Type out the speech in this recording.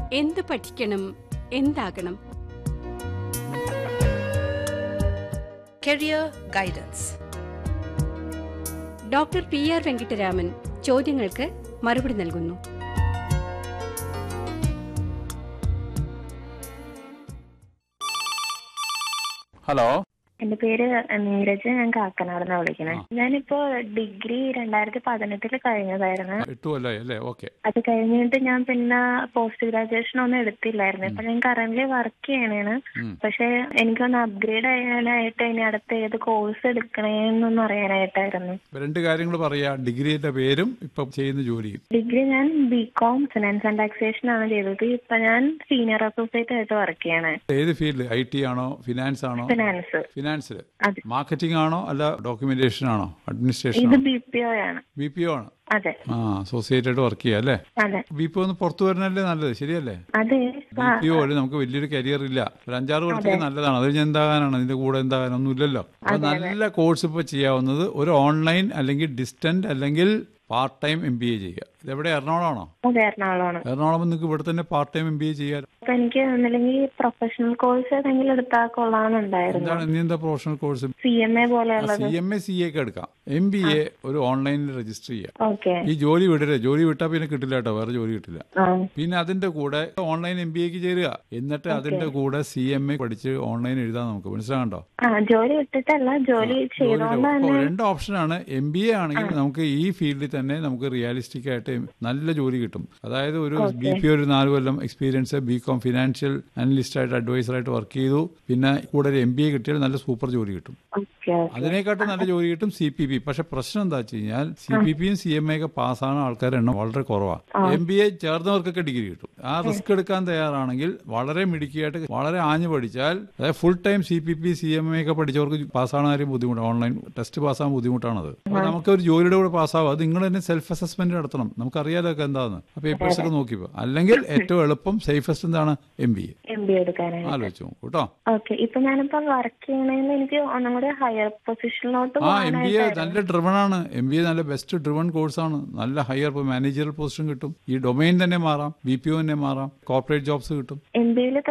എന്ത് പഠിക്കണം എന്താകണം Career Guidance. Doctor P R Venkataraman ചോദ്യങ്ങൾക്ക് മറുപടി നൽകുന്നു ഹലോ എന്റെ പേര് നീരജ് ഞാൻ കാക്കനാടുന്ന വിളിക്കണേ ഞാനിപ്പോ ഡിഗ്രി രണ്ടായിരത്തി പതിനെട്ടില് കഴിഞ്ഞതായിരുന്നു എട്ട് കൊല്ലമായി അല്ലേ ഓക്കെ അത് കഴിഞ്ഞിട്ട് ഞാൻ പിന്നെ പോസ്റ്റ് ഗ്രാജുവേഷൻ ഒന്നും എടുത്തില്ലായിരുന്നു ഇപ്പൊ ഞാൻ കറന്റ് വർക്ക് ചെയ്യണേണ് ഉം. പക്ഷെ എനിക്കൊന്ന് അപ്ഗ്രേഡ് ചെയ്യാനായിട്ട് ഇനി അടുത്ത ഏത് കോഴ്സ് എടുക്കണേന്നൊന്ന് അറിയാനായിട്ടായിരുന്നു ഇപ്പൊ രണ്ട് കാര്യങ്ങൾ പറയാ ഡിഗ്രിയുടെ പേരും ഇപ്പൊ ചെയ്യുന്ന ജോലിയും ഡിഗ്രി ഞാൻ B Com finance and taxation ആണ് ചെയ്തത് ഇപ്പൊ ഞാൻ സീനിയർ അസോസിയേറ്റ് ആയിട്ട് വർക്ക് ചെയ്യണേ ഏത് ഫീൽഡ് ഐ ടി ആണോ ഫിനാൻസ് ആണോ ഫിനാൻസ് ഫിനാൻസിൽ അതെ മാർക്കറ്റിംഗ് ആണോ അല്ല ഡോക്യുമെന്റേഷൻ ആണോ അഡ്മിനിസ്ട്രേഷൻ ഇത് ആണോ ബി പി ഒ ആണ് ബി പി ഒ ആണ് അതെ ആ അസോസിയേറ്റ് ആയിട്ട് വർക്ക് ചെയ്യാം അല്ലേ അതെ ബി പി ഒ ഒന്ന് പുറത്തു വരണല്ലേ നല്ലത് ശരിയല്ലേ അതെ ബി പി ഒ നമുക്ക് വലിയൊരു കരിയർ ഇല്ല ഒരു അഞ്ചാറ് കൊല്ലത്തേക്ക് നല്ലതാണ് അത് കഴിഞ്ഞ് എന്താകാനാണ് ഇതിന്റെ കൂടെ എന്താകാൻ ഒന്നും ഇല്ലല്ലോ അപ്പൊ നല്ല കോഴ്സ് ഇപ്പൊ ചെയ്യാവുന്നത് ഒരു ഓൺലൈൻ അല്ലെങ്കിൽ ഡിസ്റ്റന്റ് അല്ലെങ്കിൽ part time M B A ചെയ്യുക ഇതെവിടെ എറണാകുളമാണോ അതെ എറണാകുളമാണ് എറണാകുളം നിങ്ങൾക്ക് ഇവിടെ തന്നെ part time M B A ചെയ്യാൻ അപ്പൊ എനിക്ക് ഒന്നില്ലെങ്കിൽ പ്രൊഫഷണൽ കോഴ്സ് ഏതെങ്കിലും എടുത്താൽ കൊള്ളാമെന്നുണ്ടായിരുന്നു എന്താണ് ഇനി എന്താ professional course C M A പോലെയുള്ളത് C M A C A ഒക്കെ എടുക്കാം എം ബി എ ഒരു ഓൺലൈനിൽ രജിസ്റ്റർ ചെയ്യാം ഓക്കെ ഈ ജോലി വിടരുത് ജോലി വിട്ടാൽ പിന്നെ കിട്ടില്ല കേട്ടോ വേറെ ജോലി കിട്ടില്ല ആ പിന്നെ അതിന്റെ കൂടെ ഓൺലൈൻ എം ബി എക്ക് ചേരുക എന്നിട്ട് അതിന്റെ കൂടെ സി എം എ പഠിച്ച് ഓൺലൈൻ എഴുതാൻ നമുക്ക് മനസ്സിലാകണ്ടോ ആ ജോലി വിട്ടിട്ടല്ല ജോലി ചെയ്തോണ്ട് ഓ, തന്നെ രണ്ട് ഓപ്ഷനാണ് എം ബി എ ആണെങ്കിൽ നമുക്ക് ഈ ഫീൽഡിൽ തന്നെ നമുക്ക് റിയലിസ്റ്റിക് ആയിട്ട് നല്ല ജോലി കിട്ടും അതായത് ഒരു ബി പി ഒരു നാല് കൊല്ലം experience B Com financial analyst ആയിട്ട് അഡ്വൈസർ ആയിട്ട് വർക്ക് ചെയ്തു പിന്നെ കൂടെ ഒരു എം ബി എ കിട്ടിയാൽ നല്ല സൂപ്പർ ജോലി കിട്ടും ഓക്കെ അതിനെക്കാട്ടും നല്ല ജോലി കിട്ടും സി പി പി പക്ഷെ പ്രശ്നം എന്താ വെച്ച് കഴിഞ്ഞാൽ സി പി പിയും സി എം എ ഒക്കെ പാസ്സാകുന്ന ആൾക്കാരുടെ എണ്ണം വളരെ കുറവാണ് എം ബി എ ചേർന്നവർക്കൊക്കെ ഡിഗ്രി കിട്ടും ആ റിസ്ക് എടുക്കാൻ തയ്യാറാണെങ്കിൽ വളരെ മിടുക്കിയായിട്ട് വളരെ ആഞ്ഞു പഠിച്ചാൽ അതായത് full time C P P C M A ഒക്കെ പഠിച്ചവർക്ക് പാസ്സാകുന്ന കാര്യം ബുദ്ധിമുട്ടാണ് ഓൺലൈൻ ടെസ്റ്റ് പാസ്സാകാൻ ബുദ്ധിമുട്ടാണത് അപ്പോൾ നമുക്ക് ഒരു ജോലിയുടെ കൂടെ പാസ്സാവും അത് നിങ്ങൾ തന്നെ സെൽഫ് അസസ്മെന്റ് നടത്തണം നമുക്കറിയാലോ ഒക്കെ എന്താന്ന് ആ പേപ്പേഴ്സ് ഒക്കെ നോക്കിപ്പോ അല്ലെങ്കിൽ ഏറ്റവും എളുപ്പം സേഫസ്റ്റ് എന്താണ് M B A M B എടുക്കാനായിട്ട് ആലോചിച്ച് നോക്കൂ കേട്ടോ ഓക്കെ ഇപ്പൊ ഞാനിപ്പോ വർക്ക് ചെയ്യണേന്ന് എനിക്ക് ഒന്നും കൂടി ഹയർ പൊസിഷനിലോട്ട് ആ എം ബി എ പോകാനായിട്ട് നല്ല ഡ്രിവൺ ആണ് എം ബി എ നല്ല ബെസ്റ്റ് ഡ്രിവൺ കോഴ്സാണ് നല്ല ഹയർ മാനേജറൽ പൊസിഷൻ കിട്ടും ഈ ഡൊമൈൻ തന്നെ മാറാം ബി പി ഒ തന്നെ മാറാം കോർപ്പറേറ്റ് ജോബ്സ് കിട്ടും എം ബിയിൽ